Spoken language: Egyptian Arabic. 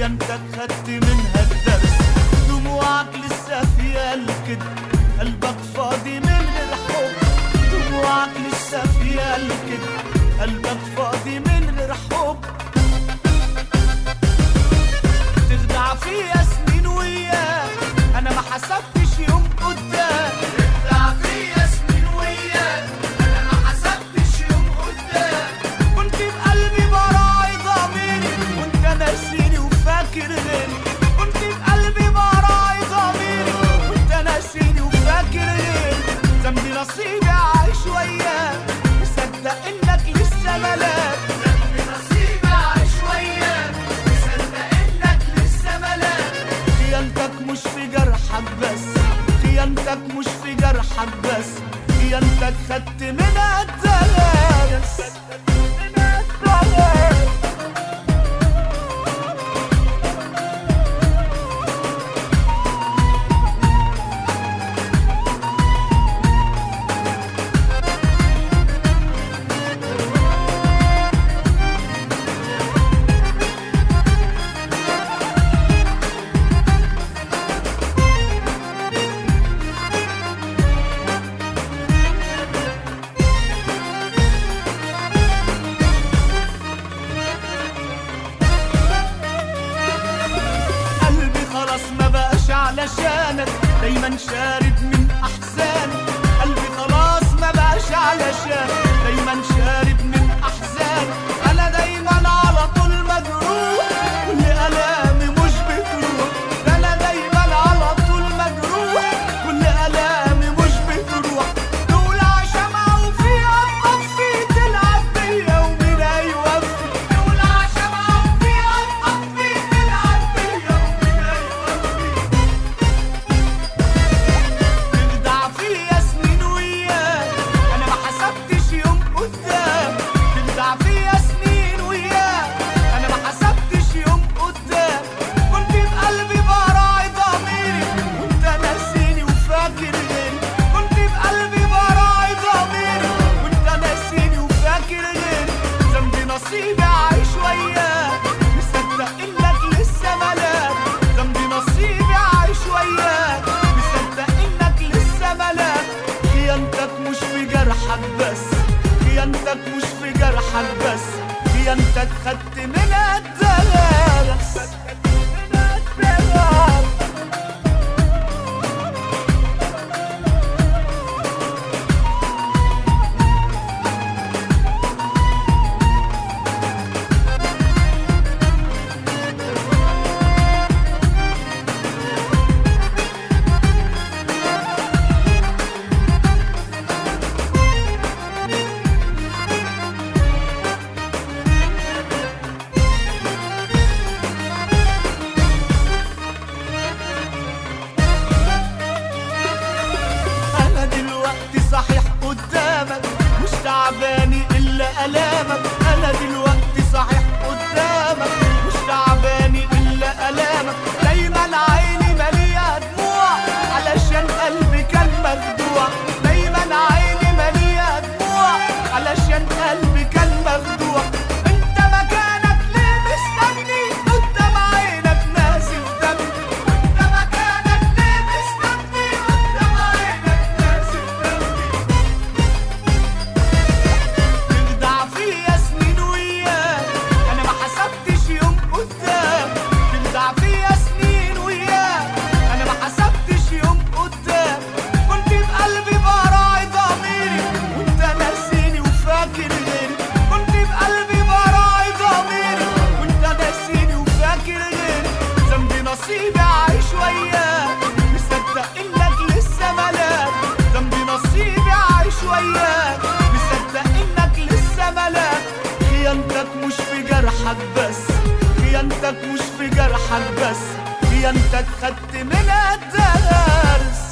خيانتك خدت منها الدرس دموعك لسه فيها الكدب قلبك فاضي من غير حب دموعك لسه فيها الكدب قلبك فاضي من غير حب تخدع فيا سنين وياك انا ما حسبتش يوم قدام تخدع فيا سنين وياك انا ما حسبتش يوم قدام كنت بقلبي براعي ضميري وانت ناسيني وفاكر غيري كنت بقلبي براعي ضميري وانت ناسيني وفاكر غيري ذنبي نصيبي عايش وياك مصدق انك لسه ملاك ذنبي نصيبي عايش وياك مصدق انك لسه ملاك خيانتك مش في جرحك بس خيانتك مش في جرحك بس خيانتك خدت منها الدرس منها الدرس قلبي خلاص ما بقاش علشانك دايما شارد من احزانك قلبي خلاص ما بقاش علشانك دايما شارد من احزانك انا دايما على طول مجروح كل الامي مش بتروح انا دايما على طول مجروح كل الامي مش بتروح دولة شمعة وفيها تطفي تلعب بيا ومين هيوفي دولة شمعة وفيها تطفي تلعب بيا ومين هيوفي تخدع فيا سنين وياك انا ما حسبتش يوم قدام تخدع فيا سنين وياك انا ما حسبتش يوم قدام كنت بقلبي براعي ضميري وانت ناسيني وفاكر غيري كنت بقلبي براعي ضميري وانت ناسيني وفاكر غيري ذنبي نصيبي عايش وياك مصدق انك لسه ملاك ذنبي نصيبي عايش وياك مصدق انك لسه ملاك خيانتك مش في جرحك بس خيانتك مش في جرحك بس خيانتك خدت منها الدرس منها الدرس انا دلوقتي صحيح قدامك مش تعباني الا الامك انا دلوقتي صحيح قدامك مش تعباني الا الامك دايما عيني مليئه دموع علشان قلبي كان مخدوع دايما عيني مليئه دموع علشان قلبي كان مخدوع انت مكانك ليه مستني قدام عينك نازل دمي انت مكانك ليه مستني قدام عينك نازل دمي تخدع فيا سنين وياك انا ما حسبتش يوم قدام تخدع فيا سنين وياك انا ما حسبتش يوم قدام كنت بقلبي براعي ضميري وانت ناسيني وفاكر غيري كنت بقلبي براعي ضميري وانت ناسيني وفاكر غيري ذنبي نصيبي عايش وياك مصدق انك لسه ملاك ذنبي نصيبي عايش وياك مصدق انك لسه ملاك خيانتك مش في جرحك بس خيانتك مش في جرحك بس خيانتك خدت منها الدرس